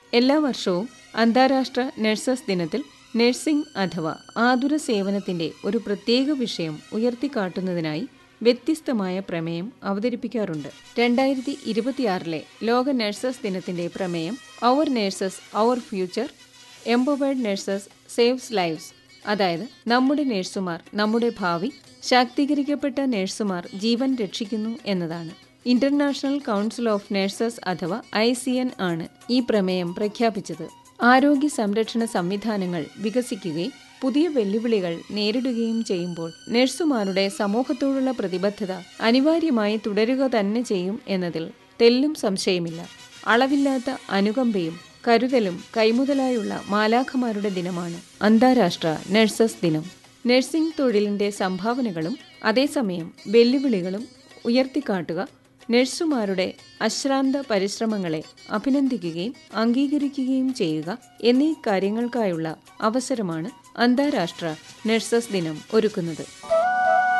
എല്ലാ വർഷവും അന്താരാഷ്ട്ര നഴ്സസ് ദിനത്തിൽ നഴ്സിംഗ് അഥവാ ആതുര സേവനത്തിന്റെ ഒരു പ്രത്യേക വിഷയം ഉയർത്തിക്കാട്ടുന്നതിനായി വ്യത്യസ്തമായ പ്രമേയം അവതരിപ്പിക്കാറുണ്ട് രണ്ടായിരത്തി ഇരുപത്തിയാറിലെ ലോക നഴ്സസ് ദിനത്തിന്റെ പ്രമേയം our nurses our future empowered nurses saves lives അതായത് നമ്മുടെ നഴ്സുമാർ നമ്മുടെ ഭാവി ശാക്തീകരിക്കപ്പെട്ട നഴ്സുമാർ ജീവൻ രക്ഷിക്കുന്നു എന്നതാണ് ഇന്റർനാഷണൽ കൗൺസിൽ ഓഫ് നഴ്സസ് അഥവാ ഐ സി എൻ ആണ് ഈ പ്രമേയം പ്രഖ്യാപിച്ചത് ആരോഗ്യ സംരക്ഷണ സംവിധാനങ്ങൾ വികസിക്കുകയും പുതിയ വെല്ലുവിളികൾ നേരിടുകയും ചെയ്യുമ്പോൾ നഴ്സുമാരുടെ സമൂഹത്തോടുള്ള പ്രതിബദ്ധത അനിവാര്യമായി തുടരുക തന്നെ ചെയ്യും എന്നതിൽ തെല്ലും സംശയമില്ല അളവില്ലാത്ത അനുകമ്പയും കരുതലും കൈമുതലായുള്ള മാലാഖമാരുടെ ദിനമാണ് അന്താരാഷ്ട്ര നഴ്സസ് ദിനം നഴ്സിംഗ് തൊഴിലിന്റെ സംഭാവനകളും അതേസമയം വെല്ലുവിളികളും ഉയർത്തിക്കാട്ടുക നഴ്സുമാരുടെ അശ്രാന്ത പരിശ്രമങ്ങളെ അഭിനന്ദിക്കുകയും അംഗീകരിക്കുകയും ചെയ്യുക എന്നീ കാര്യങ്ങൾക്കായുള്ള അവസരമാണ് അന്താരാഷ്ട്ര നഴ്സസ് ദിനം ഒരുക്കുന്നത്